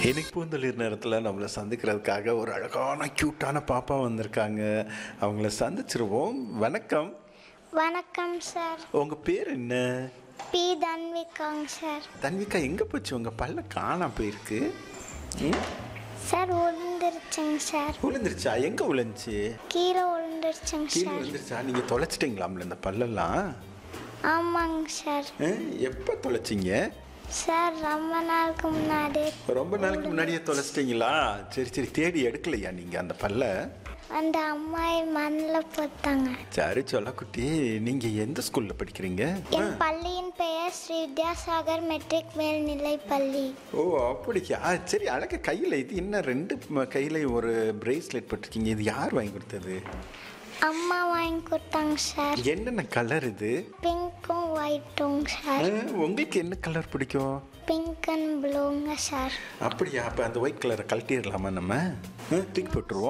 இன்னைக்கு பூந்தளிர் நேரத்தில் நம்மளை சந்திக்கிறதுக்காக ஒரு அழகான க்யூட்டான பாப்பா வந்திருக்காங்க அவங்கள சந்திச்சிருவோம் வணக்கம் வணக்கம் சார் உங்கள் பேர் என்ன பி தன்விகாங் சார் தன்விகா எங்கே போச்சு உங்கள் பல்ல காணாம போயிருக்கு ம்? சார் விழுந்துருச்சுங்க சார் விழுந்துருச்சா எங்கே விழுந்துச்சு கீழே விழுந்துருச்சுங்க கீழே சார் விழுந்துருச்சா நீங்கள் தொலைச்சிட்டிங்களாம்ல இந்த பல்லெல்லாம் ஆமாங்க சார் எப்போ தொலைச்சிங்க சார் ரொம்ப நாளுக்கு முன்னாடி ரொம்ப நாளைக்கு முன்னாடியே தொலைச்சிட்டிங்களா சரி சரி தேடி எடுக்கலையா நீங்கள் அந்த பல்லை அந்த அம்மாயி மண்ணில் போட்டாங்க சரி சொல்ல குட்டி நீங்கள் எந்த ஸ்கூலில் படிக்கிறீங்க என் பள்ளியின் பெயர் ஸ்ரீ வித்யாசாகர் மெட்ரிக் மேல்நிலை பள்ளி ஓ அப்படியா சரி அழகா கையில் இது என்ன ரெண்டு ம- கையில ஒரு பிரேஸ்லெட் போட்டிருக்கீங்க இது யார் வாங்கி கொடுத்தது அம்மா வாங்கி கொடுத்தாங்க சார் என்னென்ன கலர் இது பிங்க்கும் ஒயிட்டும் சார் ஆ, உங்களுக்கு என்ன கலர் பிடிக்கும் பிங்க் அண்ட் ப்ளூங்க சார் அப்படியா அப்போ அந்த ஒயிட் கலரை கழட்டிடலாமா நம்ம ஆ, தூக்கி போட்டுருவோம்